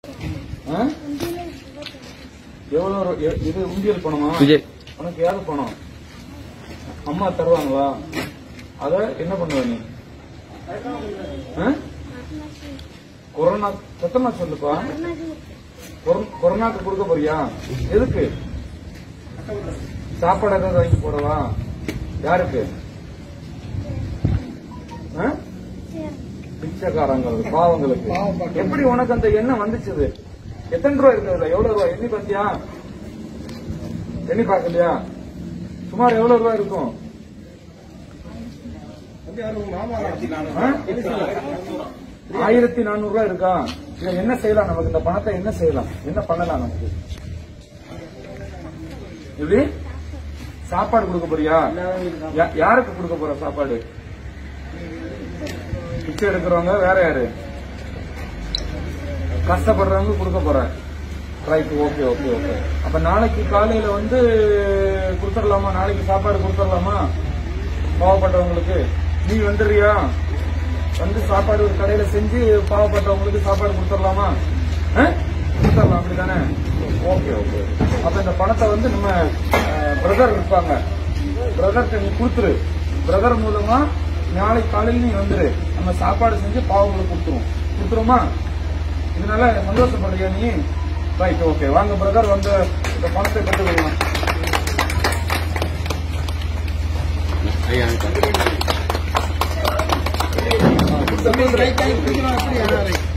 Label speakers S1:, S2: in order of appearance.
S1: ஆ? எவ்வளவு ரூ- எ- இது உண்டியல் பணமா
S2: விஜய்
S1: உனக்கு யாரு பணம் அம்மா தருவாங்களா அத என்ன பண்ணுவ நீ ஆ? கொரோனா சத்தமா சொல்லுப்பா கொரோனா- கொரோனாக்கு கொடுக்க போறியா எதுக்கு சாப்பாடு ஏதாவது வாங்கி போடவா யாருக்கு ஆ? பிச்சைக்காரங்களுக்கு பாவங்களுக்கு எப்படி உனக்கு அந்த எண்ணம் வந்துச்சுது எத்தனை ரூபாய் இருந்ததுல எவ்வளவு ரூபாய் எண்ணி பாத்தியா எண்ணி பாக்கலையா சுமார் எவ்வளவு ரூபாய் இருக்கும் ஆ? ஆயிரத்தி நானூறு ரூபாய் இருக்கா இதை என்ன செய்யலாம் நமக்கு இந்த பணத்தை என்ன செய்யலாம் என்ன பண்ணலாம் நமக்கு எப்படி சாப்பாடு கொடுக்க போறியா யா- யாருக்கு கொடுக்க போற சாப்பாடு பிச்சை எடுக்கிறவங்க வேற யாரு கஷ்டப்படுறவங்க கொடுக்க போற ரைட் ஓகே ஓகே ஓகே அப்ப நாளைக்கு காலையில வந்து கொடுத்துடலாமா நாளைக்கு சாப்பாடு கொடுத்துடலாமா பாவப்பட்டவங்களுக்கு நீ வந்துடுறியா வந்து சாப்பாடு ஒரு கடையில செஞ்சு பாவப்பட்டவங்களுக்கு சாப்பாடு கொடுத்துடலாமா ஆ? கொடுத்துடலாம் அப்படிதானே ஓகே ஓகே அப்ப இந்த பணத்தை வந்து நம்ம பிரதர் இருப்பாங்க பிரதர்கிட்ட நீ கொடுத்துரு பிரதர் மூலமா நாளைக்கு காலையில நீ வந்துரு நம்ம சாப்பாடு செஞ்சு பாவங்களுக்கு கொடுத்துருவோம் கொடுத்துருமா இதனால சந்தோஷப்படுறியா நீ ரைட் ஓகே வாங்க பிரதர் வந்து இந்த பணத்தை கட்டுக்கலாம்
S2: ஐயா